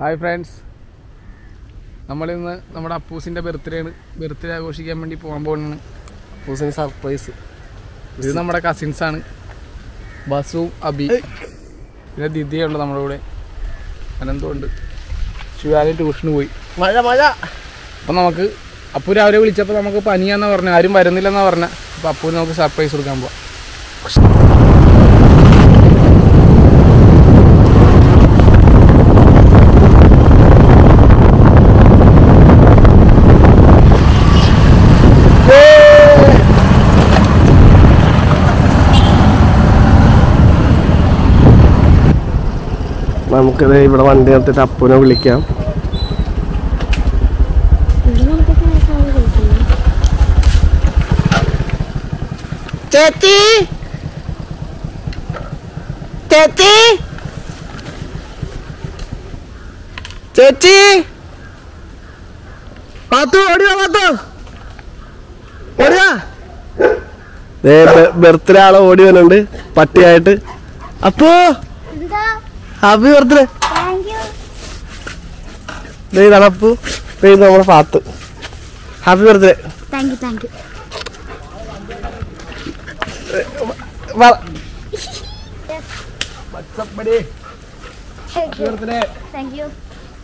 Hi friends നമ്മളിന്ന് നമ്മുടെ അപ്പൂസിൻ്റെ birthday ആണ് ബർത്ത്ഡേ ആഘോഷിക്കാൻ വേണ്ടി പോകാൻ പോകുന്നതാണ് പൂസിന് സർപ്രൈസ് ഇത് നമ്മുടെ കസിൻസ് ആണ് ബസു അബി പിന്നെ ദിദിയുണ്ട് നമ്മുടെ കൂടെ അനന്തമുണ്ട് ശിവാലി ട്യൂഷന് പോയി മഴ മഴ അപ്പം നമുക്ക് അപ്പു രാവിലെ വിളിച്ചപ്പോൾ നമുക്ക് പനിയാന്നാ പറഞ്ഞത് ആരും വരുന്നില്ലെന്നാ പറഞ്ഞ അപ്പോൾ അപ്പൂന് നമുക്ക് സർപ്രൈസ് കൊടുക്കാൻ പോവാം നമുക്കിത് ഇവിടെ വണ്ടി നിർത്തിട്ട് അപ്പുനെ വിളിക്കാം ചേച്ചി ചേച്ചി ചേച്ചി പാത്തു ഓടിയോ പാത്തു ഓടിയാ ബർത്ത്ഡേ ആളെ ഓടി വരുന്നുണ്ട് പട്ടിയായിട്ട് അപ്പോ എന്താ ഹാപ്പി ബർത്ത്ഡേ താങ്ക് യു ദേ ഇതാണ് അപ്പു ദേ ഇത് നമ്മുടെ പാത്ത് happy birthday thank you thank you thank you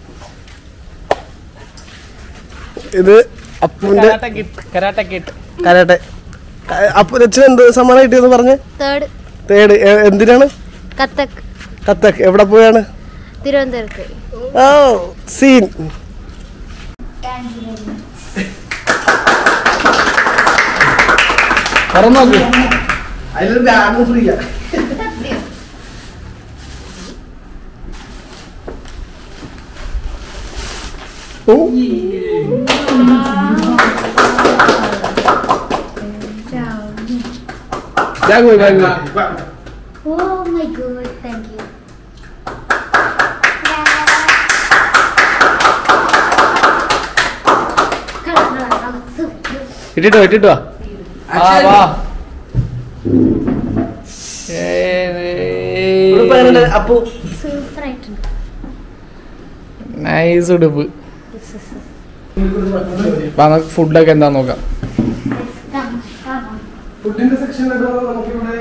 ഇത് അപ്പുവിന്റെ കരാട്ട കിട്ട് കരാട്ടെ ക- അപ്പു രച്ചിന് എന്ത് സമ്മാനം കിട്ടിയെന്ന് പറഞ്ഞ് തേർഡ് തേട് എ- എന്തിനാണ് കത്തക് കത്തക്ക് എവിടെ പോയാണ് തിരുവനന്തപുരത്ത് ഓ സീൻ തുറന്നു നോക്ക് അതിലൊരു ബാഗ് ഫ്രീയാ ബാഗ് പോയി ബാഗ് പോയി oh my god thank you ഇട്ടിട്ടോ ഇട്ടിട്ടോ ആ വാ അപ്പു സൂപ്പർ ആയിട്ടുണ്ട് നൈസ് ഉടുപ്പ് Yes, yes, yes. അപ്പൊ നമുക്ക് ഫുഡൊക്കെ എന്താ നോക്കാം Yes, come, come on. ഫുഡിന്റെ സെക്ഷൻ നമുക്കിവിടെ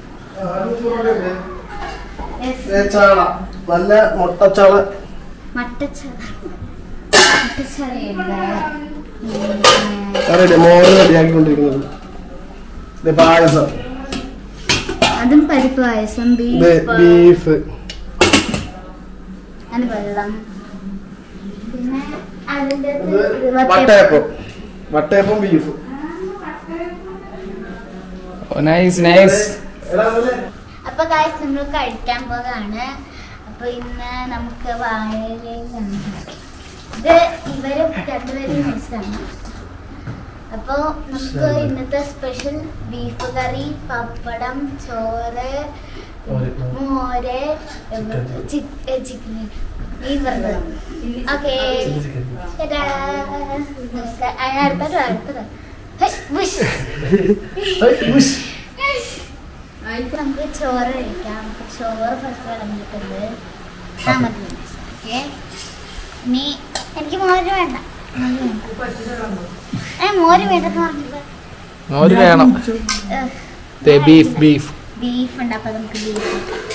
Yes. ചാള നല്ല മുട്ടച്ചാള മട്ടച്ചാള മട്ടച്ചാളയുണ്ട് റെഡി മോര് റെഡിയാക്കിക്കൊണ്ടിരിക്കുന്നത് ഇത് പായസം അതും പരിപ്പ് പായസം ഇത് ബീഫ് ബീഫ് അതിന് വെള്ളം പിന്നെ അതിൻ്റെ ഇത് വട്ടയപ്പം വട്ടയപ്പം ബീഫ് നൈസ് നൈസ് അപ്പൊ കാശ് നമ്മൾ കഴിക്കാൻ പോകാണ് അപ്പൊ ഇന്ന് നമുക്ക് വാഴയിലാണ് ഇത് ഇവര് രണ്ടുപേരും മിസ്സാണ് അപ്പൊ നമുക്ക് ഇന്നത്തെ സ്പെഷ്യൽ ബീഫ് കറി പപ്പടം ചോറ് മോര് ചിക്കൻ മീൻ വറുത്തത് ഓക്കെ അടുത്തത് അടുത്തത് ഇപ്പൊ നമുക്ക് ചോറ് കഴിക്കാം അപ്പൊ ചോറ് ഫസ്റ്റ് വിളമ്പിട്ടുണ്ട് ആ മതി ഓക്കെ ഇനി എനിക്ക് മോര് വേണ്ട മോര് വേണ്ട. ഏ മോര് വേണ്ടെന്ന് പറഞ്ഞത് മോര് വേണം ബീഫ് ബീഫ് ബീഫ് ഉണ്ട് അപ്പൊ നമുക്ക് ബീഫ്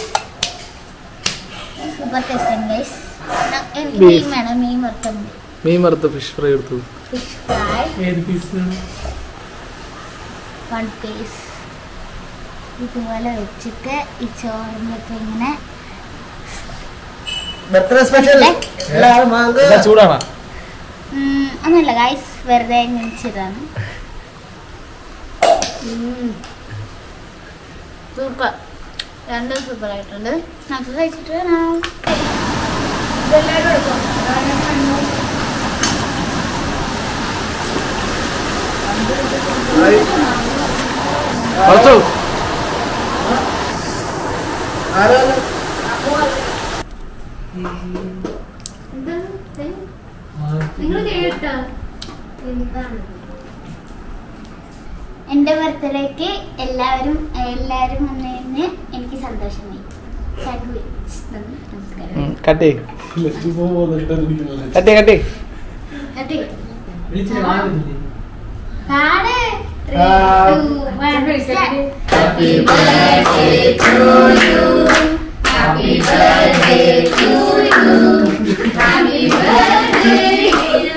സൂപ്പർ ടേസ്റ്റ് ഗൈസ് എനിക്ക് Beef. മീൻ വേണം മീൻ വറുത്തത് മീൻ വറുത്ത് ഫിഷ് ഫ്രൈ എടുത്തു ഫിഷ് ഫ്രൈ ഏത് പീസ് വൺ പീസ് ഇതുപോലെ വെച്ചിട്ട് ഈ ചോറിനൊക്കെ ഇങ്ങനെ ബർത്ത്ഡേ സ്പെഷ്യൽ ചൂടാണോ ഉം, ഒന്നുമില്ല ഗൈസ് വെറുതെ മിനിച്ചതാണ് സൂപ്പർ രണ്ടും സൂപ്പർ ആയിട്ടുണ്ട് നമുക്ക് കഴിച്ചിട്ട് വരാം ഇതെല്ലാവരും എടുക്കും അതാണ് കണ്ണൂർ. കുറച്ചു നിങ്ങൾ കേട്ടോ എന്താണ് എൻ്റെ ബർത്ത്ഡേക്ക് എല്ലാവരും എല്ലാവരും വന്നതിന് എനിക്ക് സന്തോഷമായി സാൻഡ്വിച്ച് നന്ദി നമസ്കാരം കട്ടേ കട്ടേ കട്ടേ കട്ടി കാട് Ah. Happy birthday to you. Happy birthday to you. Happy birthday.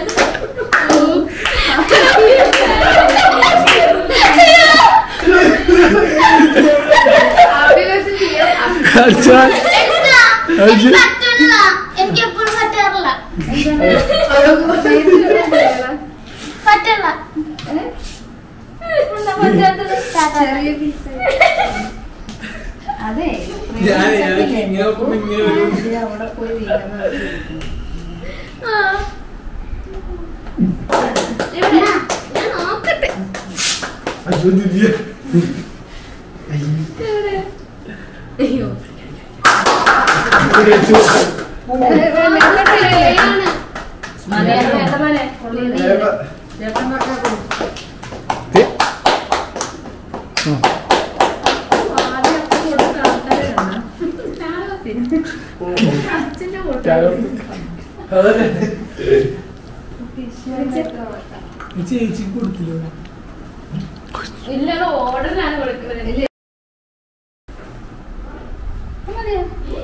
അടിച്ചാൽ എനിക്ക് പറ്റില്ല എനിക്ക് എപ്പോഴും പറ്റാറില്ല പറ്റില്ല എന്താ പറ്റാത്തത്? അതെ അവിടെ പോയി വീഴുന്നത് എന്നാ? ഞാൻ നോക്കട്ടെ അയ്യോ മതി, അത് വേണ്ട മോനെ. പുള്ളി നീ ചേട്ടൻ പറഞ്ഞാ കൊടുക്കും. ആദ്യം അച്ഛൻ കൊടുത്ത ആൾക്കാരെ കണ്ടോ? അച്ഛന്റെ കൂട്ടം. ചേച്ചി കൊടുക്കില്ല ഇല്ലല്ലോ ഓർഡറിനാണ് കൊടുക്കുന്നത് ഇല്ല. മതിയോ?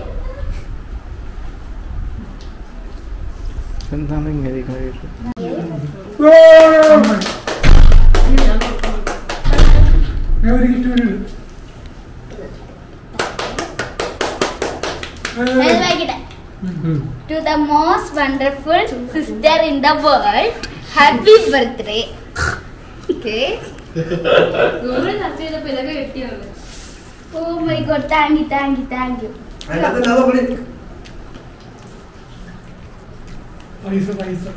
എന്താണ് ഇങ്ങനെ ഇരിക്കുന്നത്? ഞാൻ വായിക്കട്ടെ to the most wonderful sister in the world happy birthday okay Google search ചെയ്തപ്പോ ഇതൊക്കെ കിട്ടിയുള്ളൂ oh my god thank you thank you thank you പൈസ പൈസ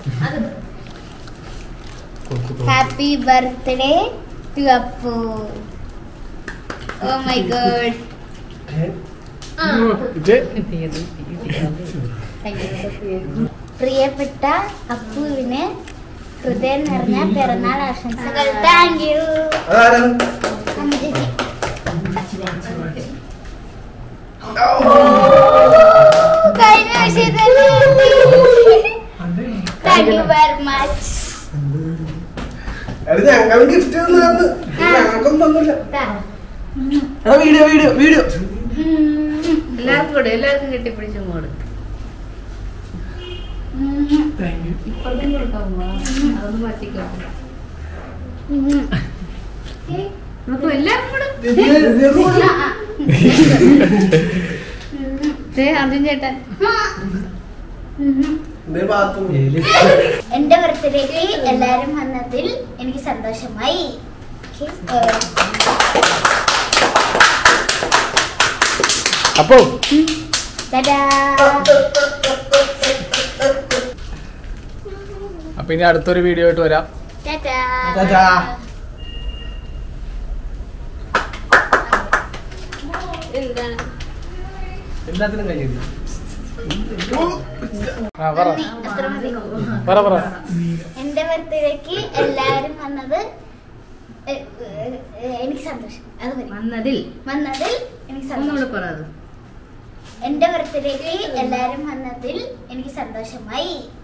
happy birthday to Appu oh my god ഇത് പ്രിയപ്പെട്ട അപ്പുവിന് ഹൃദയം നിറഞ്ഞ പിറന്നാൾ ആശംസകൾ താങ്ക് യു കഴിഞ്ഞ താങ്ക് യു വെരി മച്ച് ഞങ്ങൾ ഗിഫ്റ്റ് തന്നതാണ് ഞങ്ങൾക്കൊന്നും തന്നില്ല എടാ വീഡിയോ വീഡിയോ വീഡിയോ എല്ലാവർക്കും കൂടെ എല്ലാവർക്കും കെട്ടിപ്പിടിച്ചും കൂടെ ഇപ്പഴത്തേക്കും കൊടുക്കാൻ പോവാ അതൊന്നും പറ്റിക്കോ നമുക്ക് എല്ലാവർക്കും കൂടെ ദേ, അർജുൻ ചേട്ടൻ എന്റെ ബർത്ത്ഡേക്ക് എല്ലാരും വന്നതിൽ എനിക്ക് സന്തോഷമായി അപ്പോ Ta-da! അപ്പൊ ഇനി അടുത്തൊരു വീഡിയോ ആയിട്ട് വരാം Ta-da! Ta-da! എന്താണ് എല്ലാത്തിനും കഴിയുന്നു ആ പറ നന്ദി, അത്ര മതി. പറ പറ എന്റെ ബർത്ത്ഡേക്ക് എല്ലാരും വന്നത് എ, എ, എ, എനിക്ക് സന്തോഷം അത് മതി വന്നതിൽ വന്നതിൽ എനിക്ക് ഒന്നുകൂടെ സന്തോഷം പറ അത് എന്റെ ബർത്ത്ഡേക്ക് എല്ലാരും വന്നതിൽ എനിക്ക് സന്തോഷമായി